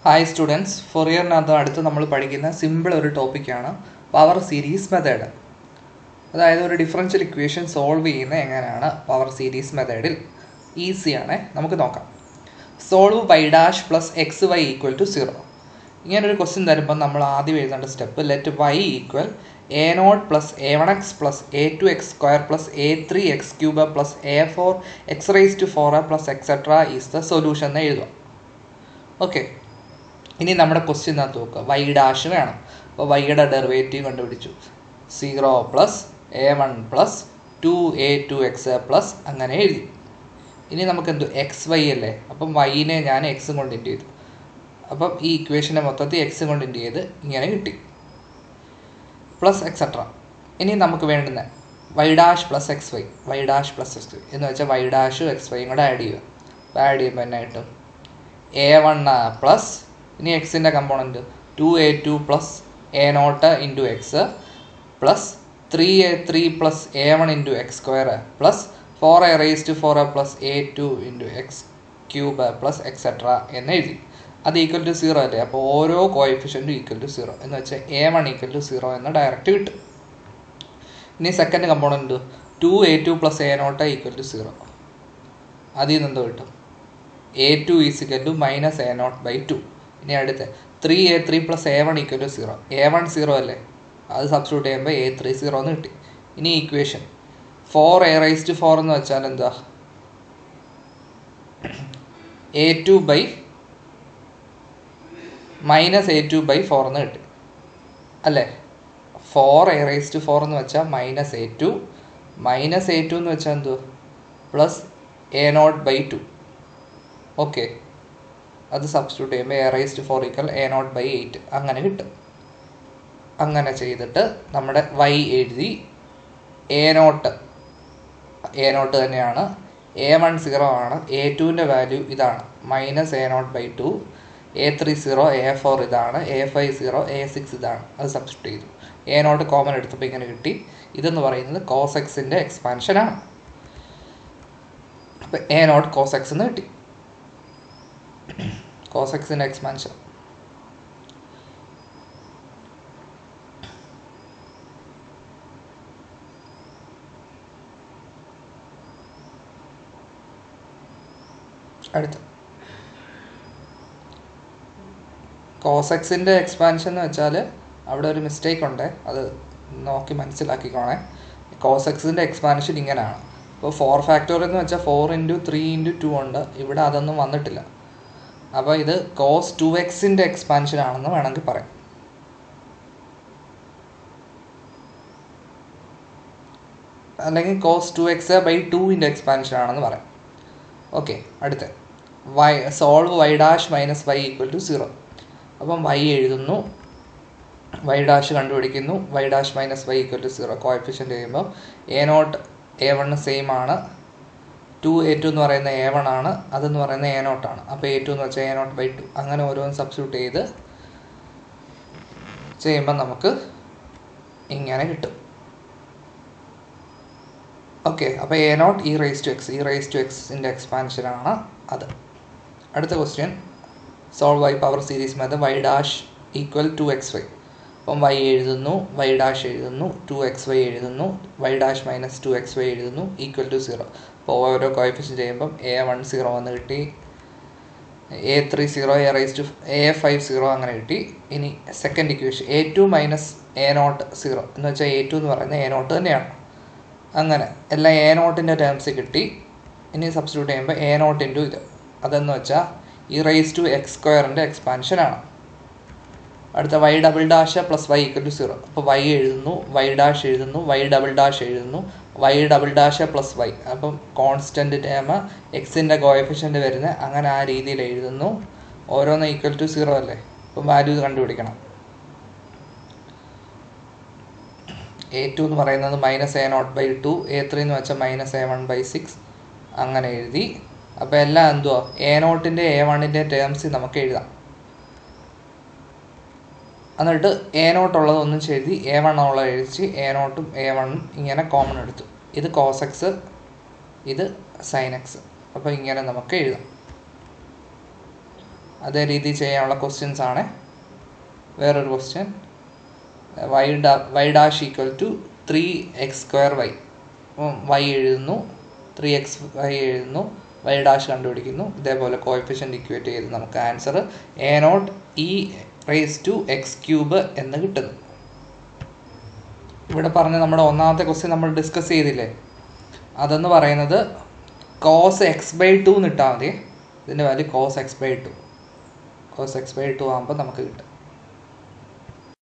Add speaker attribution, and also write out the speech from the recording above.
Speaker 1: hi students ഫൊറിയറിനകത്ത് അടുത്ത് നമ്മൾ പഠിക്കുന്ന സിമ്പിൾ ഒരു ടോപ്പിക്കാണ് പവർ സീരീസ് മെത്തേഡ് അതായത് ഒരു ഡിഫറൻഷ്യൽ ഇക്വേഷൻ സോൾവ് ചെയ്യുന്നത് എങ്ങനെയാണ് പവർ സീരീസ് മെത്തേഡിൽ ഈസിയാണ് നമുക്ക് നോക്കാം solve y dash plus x y equal to zero ഇങ്ങനൊരു ക്വസ്റ്റ്യൻ തരുമ്പോൾ നമ്മൾ ആദ്യം എഴുതേണ്ട step let y equal a naught plus a one x plus a two x square plus a three x cube plus a four x raise to four plus etcetera is the solution എന്ന് എഴുതുക okay ഇനി നമ്മുടെ ക്വസ്റ്റ്യനകത്ത് നോക്കുക Y dash വേണം അപ്പോൾ വൈയുടെ derivative കണ്ടുപിടിച്ചു zero plus a one plus two a two x plus അങ്ങനെ എഴുതി ഇനി നമുക്ക് എന്തു എക്സ് വൈ അല്ലേ അപ്പം വൈനെ ഞാൻ എക്സും കൊണ്ട് ഇൻറ്റ് ചെയ്തു അപ്പം ഈ ഇക്വേഷനെ മൊത്തത്തിൽ എക്സും കൊണ്ട് ഇൻറ്റ് ചെയ്ത് ഇങ്ങനെ കിട്ടി പ്ലസ് എക്സെട്ര ഇനി നമുക്ക് വേണ്ടുന്ന y dash plus x y y dash plus x y എന്ന് വെച്ചാൽ വൈ ഡാഷും എക്സ് വൈയും കൂടെ ആഡ് ചെയ്യുക അപ്പോൾ ആഡ് ചെയ്യുമ്പോൾ എന്നാ കിട്ടും എ വൺ പ്ലസ് ഇനി എക്സിൻ്റെ component two a two plus a naught into x plus three a three plus a one into x square plus four a raise to four a plus a two into x cube plus etcetera എന്ന് എഴുതി അത് equal to zero അല്ലേ അപ്പോൾ ഓരോ കോയിഫിഷ്യൻറ്റും equal to zero എന്ന് വെച്ചാൽ a one equal to zero എന്ന് direct കിട്ടും ഇനി second component two a two plus a naught equal to zero അതിൽ നിന്ന് എന്തോ കിട്ടും a two is equal to minus a not by two ഇനി അടുത്ത three a three plus a one equal to zero a one zero അല്ലേ അത് substitute ചെയ്യുമ്പോൾ A three zero എന്ന് കിട്ടി ഇനി equation four a rice to four എന്ന് വെച്ചാൽ എന്താ a two by minus a two by four എന്ന് കിട്ടി അല്ലേ four a rice to four എന്ന് വെച്ചാൽ minus a two minus a two എന്ന് വെച്ചാൽ എന്തോ plus a not by two okay അത് സബ്സ്റ്റിറ്റ്യൂട്ട് ചെയ്യുമ്പോൾ a rice to four equal a not by eight അങ്ങനെ കിട്ടും അങ്ങനെ ചെയ്തിട്ട് നമ്മുടെ വൈ എഴുതി എ നോട്ട് എ നോട്ട് തന്നെയാണ് എ വൺ സീറോ ആണ് എ ടുവിൻ്റെ വാല്യൂ ഇതാണ് minus a not by two a three zero a four ഇതാണ് a five zero a six ഇതാണ് അത് സബ്സ്റ്റിറ്റ്യൂട്ട് ചെയ്തു എ നോട്ട് കോമൺ എടുത്തപ്പോൾ ഇങ്ങനെ കിട്ടി ഇതെന്ന് പറയുന്നത് കോസ് എക്സിൻ്റെ എക്സ്പാൻഷനാണ് അപ്പോൾ എ നോട്ട് കോസ് എക്സ് എന്ന് കിട്ടി കോസ് എക്സിൻ്റെ എക്സ്പാൻഷൻ അടുത്ത കോസെക്സിൻ്റെ എക്സ്പാൻഷൻ എന്ന് വെച്ചാൽ അവിടെ ഒരു മിസ്റ്റേക്ക് ഉണ്ട് അത് നോക്കി മനസ്സിലാക്കിക്കോണേ കോസെക്സിൻ്റെ എക്സ്പാൻഷൻ ഇങ്ങനെയാണ് ഇപ്പോൾ ഫോർ ഫാക്ടോർ എന്ന് വെച്ചാൽ four into three into two ഉണ്ട് ഇവിടെ അതൊന്നും വന്നിട്ടില്ല അപ്പോൾ ഇത് കോസ് ടു എക്സിൻ്റെ എക്സ്പാൻഷൻ ആണെന്ന് വേണമെങ്കിൽ പറയാം അല്ലെങ്കിൽ കോസ് ടു എക്സ് ബൈ ടുവിൻ്റെ എക്സ്പാൻഷൻ ആണെന്ന് പറയാം ഓക്കെ അടുത്ത y solve y dash minus y equal to zero അപ്പം വൈ എഴുതുന്നു വൈ ഡാഷ് കണ്ടുപിടിക്കുന്നു y dash minus y equal to zero coefficient ചെയ്യുമ്പോൾ a not a one same ആണ് two a two എന്ന് പറയുന്ന എ വൺ ആണ് അതെന്ന് പറയുന്നത് എ നോട്ടാണ് അപ്പോൾ എ ടു എന്ന് വെച്ചാൽ എ നോട്ട് ബൈ ടു അങ്ങനെ ഓരോന്ന് സബ്സ്റ്റിറ്റ്യൂട്ട് ചെയ്ത് ചെയ്യുമ്പോൾ നമുക്ക് ഇങ്ങനെ കിട്ടും ഓക്കെ അപ്പോൾ a nought e raise to x e raise to എക്സിൻ്റെ എക്സ്പാൻഷനാണ് അത് അടുത്ത question solve y power series method y dash equal to x y അപ്പം വൈ എഴുതുന്നു വൈ ഡാഷ് എഴുതുന്നു ടു എക്സ് വൈ എഴുതുന്നു y dash minus two x y എഴുതുന്നു equal to zero അപ്പോൾ ഓരോ കോയിഫിഷ്യൻ ചെയ്യുമ്പം എ വൺ സീറോ എന്ന് കിട്ടി a three zero a rice to a five zero അങ്ങനെ കിട്ടി ഇനി second equation a two minus a nought zero എന്ന് വെച്ചാൽ എ ടു എന്ന് പറയുന്നത് എ നോട്ട് തന്നെയാണ് അങ്ങനെ എല്ലാം എ നോട്ടിൻ്റെ ടേംസ് കിട്ടി ഇനി സബ്സ്റ്റിറ്റ്യൂട്ട് ചെയ്യുമ്പോൾ എ നോട്ട് ഇൻറ്റു ഇത് അതെന്ന് വെച്ചാൽ ഈ റേസ് ടു എക്സ് സ്ക്വയറിൻ്റെ എക്സ്പാൻഷനാണ് അടുത്ത y double dash plus y equal to zero അപ്പോൾ വൈ എഴുതുന്നു വൈ ഡാഷ് എഴുതുന്നു വൈ ഡബിൾ ഡാഷ് എഴുതുന്നു y double dash plus y അപ്പം കോൺസ്റ്റൻറ്റ് ടേം എക്സിൻ്റെ കോയഫിഷ്യൻ്റ് വരുന്നത് അങ്ങനെ ആ രീതിയിൽ എഴുതുന്നു ഓരോന്ന് ഈക്വൽ ടു സീറോ അല്ലേ അപ്പം വാല്യൂ കണ്ടുപിടിക്കണം എ ടു എന്ന് പറയുന്നത് minus a not by two a three എന്ന് വെച്ചാൽ minus a one by six അങ്ങനെ എഴുതി അപ്പോൾ എല്ലാം എന്തുവാ എ നോട്ടിൻ്റെ എ വണ്ണിൻ്റെ ടേംസ് നമുക്ക് എഴുതാം എന്നിട്ട് എ നോട്ട് ഉള്ളത് ഒന്നും എഴുതി എ വൺ ഉള്ളത് എഴുതി എ നോട്ടും എ വണ്ണും ഇങ്ങനെ കോമൺ എടുത്തു ഇത് കോസെക്സ് ഇത് സൈൻ എക്സ് അപ്പോൾ ഇങ്ങനെ നമുക്ക് എഴുതാം അതേ രീതിയിൽ ചെയ്യാനുള്ള ക്വസ്റ്റ്യൻസ് ആണ് വേറൊരു ക്വസ്റ്റ്യൻ വൈ ഡാ y dash equal to three x square y y എഴുതുന്നു ത്രീ എക്സ് വൈ എഴുതുന്നു വൈ ഡാഷ് കണ്ടുപിടിക്കുന്നു ഇതേപോലെ കോയഫിഷ്യൻ്റ് ഇക്വേറ്റ് ചെയ്ത് നമുക്ക് answer a nought e raise to x cube എന്ന് കിട്ടുന്നു ഇവിടെ പറഞ്ഞ നമ്മുടെ ഒന്നാമത്തെ ക്വസ്റ്റ്യൻ നമ്മൾ ഡിസ്കസ് ചെയ്തില്ലേ അതെന്ന് പറയുന്നത് കോസ് എക്സ് ബൈ ടു എന്ന് ഇട്ടാൽ മതി ഇതിൻ്റെ value cos x by two cos x by two ആകുമ്പോൾ നമുക്ക് കിട്ടും